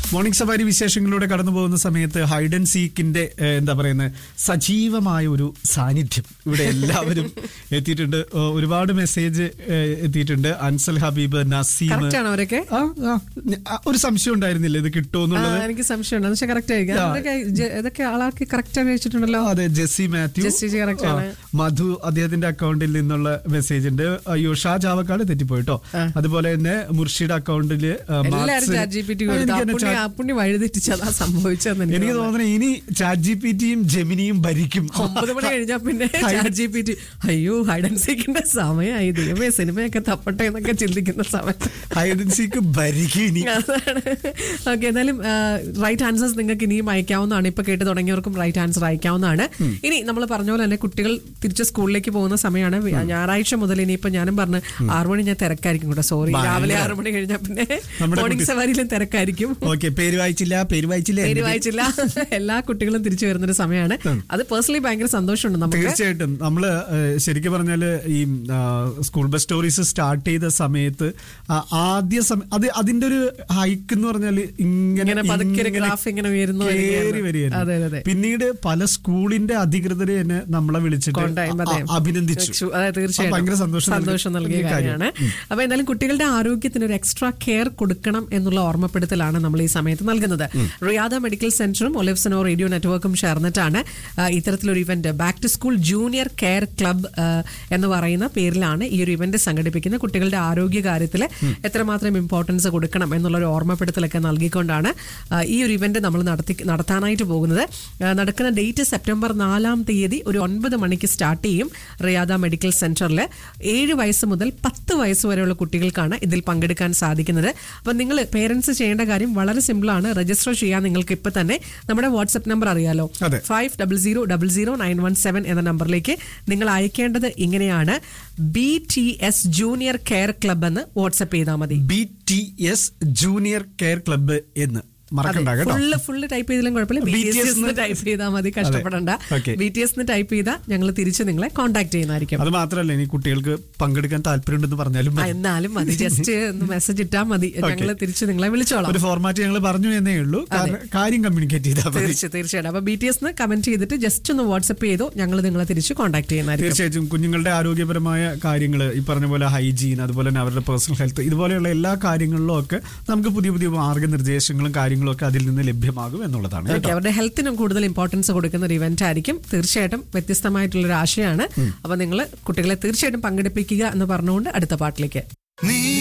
Morning സവാരി വിശേഷങ്ങളിലൂടെ കടന്നു പോകുന്ന സമയത്ത് ഹൈഡ് ആൻഡ് സീക്കിന്റെ ഏഹ്, എന്താ പറയുന്നത് സജീവമായ ഒരു സാന്നിധ്യം ഇവിടെ എല്ലാവരും എത്തിയിട്ടുണ്ട് ഏഹ്, ഒരുപാട് മെസ്സേജ് ഏഹ്, എത്തിയിട്ടുണ്ട് അൻസൽ ഹബീബ് നസീം കറക്റ്റ് ആണോ അവരൊക്കെ ആ, ആ, ഞ- ആ, ഒരു സംശയം ഉണ്ടായിരുന്നില്ല ഇത് ആ, കിട്ടുമെന്നുള്ളത് എനിക്ക് സംശയമുണ്ട് പക്ഷെ കറക്റ്റ് ആയിരിക്കും ആ. അതൊക്കെ ജെ- ഇതൊക്കെ ആളാക്കി കറക്റ്റ് ആക്കി വെച്ചിട്ടുണ്ടല്ലോ അതെ ജെസ്സി മാത്യു ജെസ്സി correct ആ, ആണ്. മധു അദ്ദേഹത്തിന്റെ അക്കൗണ്ടിൽ നിന്നുള്ള മെസ്സേജ് ഉണ്ട് അയ്യോ ഷാ ചാവക്കാട് തെറ്റിപ്പോയിട്ടോ അതുപോലെ തന്നെ മുർഷിയുടെ അക്കൗണ്ടില് ആ, എല്ലാരും മാർക്സിന്- ചാറ്റ് ജി പി ടി ആ, എനിക്ക് തന്നെ അപ്പുണ്ണി ചാറ്റ്- അപ്പുണ്ണി വഴിതെറ്റിച്ചതാ സംഭവിച്ചതെന്ന് എനിക്ക് എനിക്ക് തോന്നുന്നു. തോന്നുന്നത് ഇനി ചാറ്റ് ജി പി ടിയും ജെമിനിയും ഭരിക്കും ഒമ്പത് മണി കഴിഞ്ഞാ പിന്നെ ചാറ്റ് ജി പി ടി അയ്യോ ഹൈഡ് ആൻഡ് സീക്കിന്റെ സമയമായി ദൈവമേ സിനിമയൊക്കെ തപ്പട്ടെ എന്നൊക്കെ ചിന്തിക്കുന്ന സമയം ഹൈഡൻസിക്ക് ഭരിക്കും ഇനി അതാണ് ഓക്കെ എന്നാലും റൈറ്റ് ആൻസേഴ്സ് നിങ്ങൾക്ക് ഇനിയും അയക്കാവുന്നതാണ് ഇപ്പൊ കേട്ട് തുടങ്ങിയവർക്കും റൈറ്റ് ആൻസർ അയക്കാവുന്നതാണ് ഇനി നമ്മൾ പറഞ്ഞ പോലെ തന്നെ കുട്ടികൾ തിരിച്ച് സ്കൂളിലേക്ക് പോകുന്ന സമയമാണ് വി- ഞായറാഴ്ച മുതൽ ഇനിയിപ്പോ ഞാനും പറഞ്ഞ് ആറു മണി ഞാൻ തിരക്കായിരിക്കും കേട്ടോ സോറി ഭയങ്കര. രാവിലെ ആറു മണി കഴിഞ്ഞാൽ പിന്നെ നമ്മുടെ മോർണിംഗ് കുട്ടി- സവാരിയിലും തിരക്കായിരിക്കും ഓക്കെ പേര് വായിച്ചില്ല പേര് വായിച്ചില്ല പേര് എന്റെ പേര്- വായിച്ചില്ല എല്ലാ കുട്ടികളും തിരിച്ചു വരുന്നൊരു സമയമാണ് അത് പേഴ്സണലി ഭയങ്കര സന്തോഷമുണ്ട് നമുക്ക് തീർച്ചയായിട്ടും നമ്മള് ഏഹ്, ശരിക്കും പറഞ്ഞാല് ഈ ആ, സ്കൂൾ ബസ് സ്റ്റോറീസ് സ്റ്റാർട്ട് ചെയ്ത സമയത്ത് ആ, ആദ്യ സമയം അത് അതിന്റെ ഒരു ഹൈക്ക് എന്ന് പറഞ്ഞാല് ഇങ്ങനെ ഇങ്ങനെ പതുക്കെ ഒരു ഇങ്ങനെ graph ഇങ്ങനെ ഉയർന്നു കേറി വരികയാണ്. വരികയായിരുന്നു. അതെ, അതെ. പിന്നീട് പല സ്കൂളിന്റെ അധികൃതരെ തന്നെ നമ്മളെ വിളിച്ചിട്ട് കോണ്ടായും, അതെ. അ- അഭിനന്ദിച്ചു ചു- അതെ, തീർച്ചയായും. അത് ഭയങ്കര സന്തോഷം നൽകി- സന്തോഷം നൽകിയ നൽകിയ കാര്യമാണ് അപ്പൊ എന്തായാലും കുട്ടികളുടെ ആരോഗ്യത്തിന് ഒരു എക്സ്ട്രാ കെയർ കൊടുക്കണം എന്നുള്ള ഓർമ്മപ്പെടുത്തലാണ് നമ്മൾ ഈ സമയത്ത് നൽകുന്നത് റിയാദ മെഡിക്കൽ സെന്ററും ഒലിവ്സനോ റേഡിയോ നെറ്റ്വർക്കും ചേർന്നിട്ടാണ് ആ, ഇത്തരത്തിലൊരു event back to school junior care club ആ, എന്ന് പറയുന്ന പേരിലാണ് ഈ ഒരു ഇവന്റ് സംഘടിപ്പിക്കുന്നത് കുട്ടികളുടെ ആരോഗ്യ കാര്യത്തിൽ എത്രമാത്രം ഇമ്പോർട്ടൻസ് കൊടുക്കണം എന്നുള്ള ഒരു ഓർമ്മപ്പെടുത്തലൊക്കെ നൽകിക്കൊണ്ടാണ് ആ, ഈ ഒരു ഇവന്റ് നമ്മൾ നടത്തി നടത്താനായിട്ട് പോകുന്നത് ആ, നടക്കുന്ന ഡേറ്റ് സെപ്റ്റംബർ നാലാം തീയതി ഒരു ഒൻപത് മണിക്ക് സ്റ്റാർട്ട് ചെയ്യും റിയാദ മെഡിക്കൽ സെന്ററിൽ ഏഴ് വയസ്സ് മുതൽ പത്ത് വയസ്സ് വരെയുള്ള കുട്ടികൾക്കാണ് ഇതിൽ പങ്കെടുക്കാൻ സാധിക്കുന്നത് അപ്പം നിങ്ങൾ പേരൻസ് ചെയ്യേണ്ട കാര്യം വളരെ സിമ്പിളാണ് രജിസ്റ്റർ ചെയ്യാൻ നിങ്ങൾക്ക് ഇപ്പൊ തന്നെ നമ്മുടെ വാട്സ്ആപ്പ് നമ്പർ അറിയാലോ അതെ. Five double zero double zero nine one seven എന്ന നമ്പറിലേക്ക് നിങ്ങൾ അയക്കേണ്ടത് ഇങ്ങനെയാണ് B T S junior care club എന്ന് വാട്സ്ആപ്പ് ചെയ്താൽ മതി B T S junior care club എന്ന് മറക്കണ്ട കേട്ടോ ഫുള്ള് ഫുള്ള് ടൈപ്പ് ചെയ്താലും കുഴപ്പമില്ല ബി ടി എസ് ന്ന് ടൈപ്പ് ചെയ്താൽ മതി കഷ്ടപ്പെടണ്ട Okay. B T S type ചെയ്താൽ ഞങ്ങൾ തിരിച്ച് നിങ്ങളെ കോൺടാക്ട് ചെയ്യുന്നതായിരിക്കും അത് മാത്രല്ല ഇനി കുട്ടികൾക്ക് പങ്കെടുക്കാൻ താല്പര്യമുണ്ടെന്ന് പറഞ്ഞാലും ആ, മതി. എന്നാലും മതി ജസ്റ്റ് ഒന്ന് മെസ്സേജ് ഇട്ടാൽ മതി ഞങ്ങൾ തിരിച്ച് നിങ്ങളെ വിളിച്ചോളാം ഒരു ഫോർമാറ്റ് ഞങ്ങൾ പറഞ്ഞു എന്നേ ഉള്ളൂ കാരണം കാര്യം കമ്മ്യൂണിക്കേറ്റ് ചെയ്താൽ മതി തീർച്ചയായും തീർച്ചയായിട്ടും അപ്പൊ ബി ടി എസ് കമന്റ് ചെയ്തിട്ട് ജസ്റ്റ് ഒന്ന് വാട്സ്ആപ്പ് ചെയ്തോ ഞങ്ങൾ നിങ്ങളെ തിരിച്ച് കോൺടാക്ട് ചെയ്യുന്നതായിരിക്കും തീർച്ചയായിട്ടും കുഞ്ഞുങ്ങളുടെ ആരോഗ്യപരമായ കാര്യങ്ങൾ ഈ പറഞ്ഞ പോലെ ഹൈജീൻ അതുപോലെ തന്നെ അവരുടെ പേഴ്സണൽ ഹെൽത്ത് ഇതുപോലെയുള്ള എല്ലാ കാര്യങ്ങളിലും ഒക്കെ നമുക്ക് പുതിയ പുതിയ മാർഗനിർദ്ദേശങ്ങളും കാര്യങ്ങളും ഒക്കെ അതിൽ നിന്ന് ലഭ്യമാകും എന്നുള്ളതാണ് ഓക്കെ കേട്ടോ. അവരുടെ ഹെൽത്തിനും കൂടുതൽ ഇമ്പോർട്ടൻസ് കൊടുക്കുന്ന ഒരു ഇവന്റ് ആയിരിക്കും തീർച്ചയായിട്ടും വ്യത്യസ്തമായിട്ടുള്ള ഒരു ആശയമാണ് അപ്പൊ നിങ്ങൾ കുട്ടികളെ തീർച്ചയായിട്ടും പങ്കെടുപ്പിക്കുക എന്ന് പറഞ്ഞുകൊണ്ട് അടുത്ത പാട്ടിലേക്ക് നീ